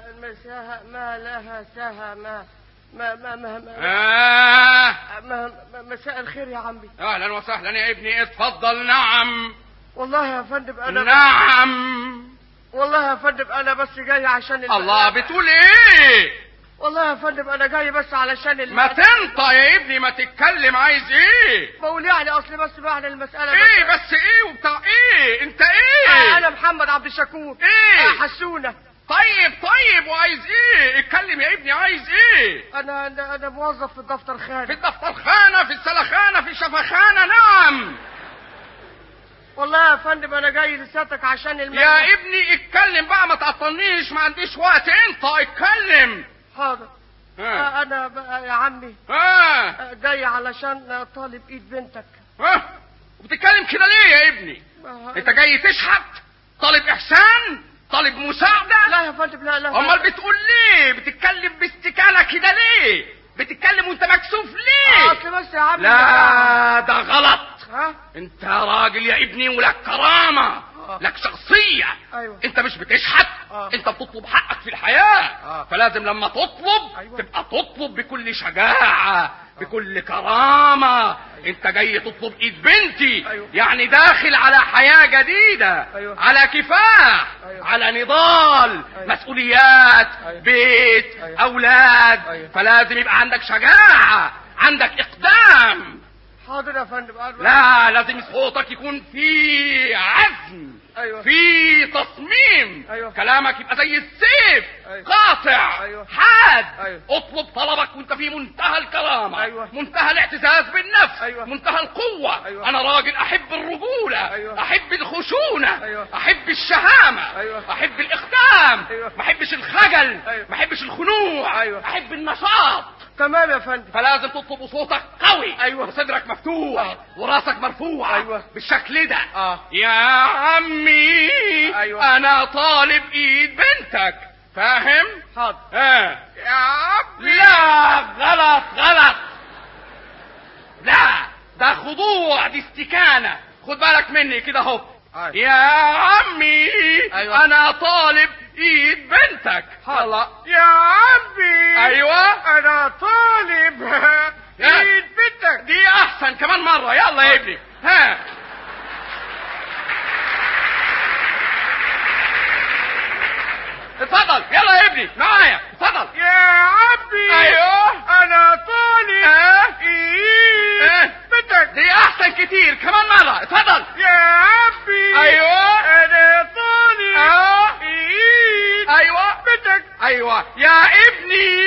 مساها ما لها سها ما ما ما ما, ما, آه ما, ما مساء الخير يا عمي اهلا وسهلا يا ابني اتفضل نعم والله يا فندم انا نعم والله يا فندم انا بس جاي عشان الم- الله بتقول ايه والله يا فندم انا جاي بس علشان الم- ما تنطق يا ابني ما تتكلم عايز ايه بقول يعني اصل بس معنى المسألة ايه بس ايه وبتاع ايه انت ايه انا محمد عبد الشكور ايه آه، حسونة طيب طيب وعايز ايه اتكلم يا ابني عايز ايه انا انا, أنا موظف في الدفتر في خانة الدفترخانة في السلخانة في الشفخانة نعم والله يا فندم انا جاي لساتك عشان الم... يا ابني اتكلم بقى ما تعطلنيش ما عنديش وقت انت اتكلم حاضر ها آه، انا بقى يا عمي ها آه، جاي علشان آه، طالب ايد بنتك ها وبتتكلم كده ليه يا ابني آه، انت جاي تشحت طالب احسان طالب مساعدة لا يا فندم لا لا امال بتقول ليه بتتكلم باستكانة كده ليه بتتكلم وانت مكسوف ليه اصل بس يا عمي لا ده غلط ها انت راجل يا ابني ولك كرامة آه. لك شخصية ايوه انت مش بتشحت آه. انت بتطلب حقك في الحياة آه. فلازم لما تطلب أيوة. تبقى تطلب بكل شجاعة بكل كرامة انت جاي تطلب ايد بنتي أيوة. يعني داخل على حياة جديدة أيوة. على كفاح أيوة. على نضال أيوة. مسؤوليات أيوة. بيت أيوة. اولاد أيوة. فلازم يبقى عندك شجاعة عندك اقدام حاضر يا فندم أنا- لا لازم صوتك يكون في عزم ايوه في تصميم أيوة. كلامك يبقى زي السيف أيوة. قاطع أيوة. حاد أيوة. اطلب طلبك وانت في منتهى الكرامة أيوة. منتهى الاعتزاز بالنفس أيوة. منتهى القوة أيوة. انا راجل احب الرجولة أيوة. احب الخشونة أيوة. احب الشهامة أيوة. احب الاقدام أيوة. ما احبش الخجل أيوة. ما احبش الخنوع أيوة. احب النشاط تمام يا فندم فلازم تطلب صوتك قوي أيوة. وصدرك مفتوح آه. وراسك مرفوعة أيوة. بالشكل ده اه يا عمي أيوة. انا طالب ايد بنتك فاهم حاضر اه يا عمي لا غلط غلط لا ده خضوع دي استكانة خد بالك مني كده اهو أيوة. يا عمي أيوة. انا طالب ايد بنتك حاضر. يلا يا عمي ايوه انا طالب ايد بنتك دي احسن كمان مرة يلا يا ابني ها اتفضل يلا يا ابني معايا اتفضل يا عمي ايوه انا طالب اه ايد اه بنتك دي احسن كتير كمان مرة اتفضل يا عمي ايوه انا طالب اه ايد ايوه بنتك ايوه يا ابني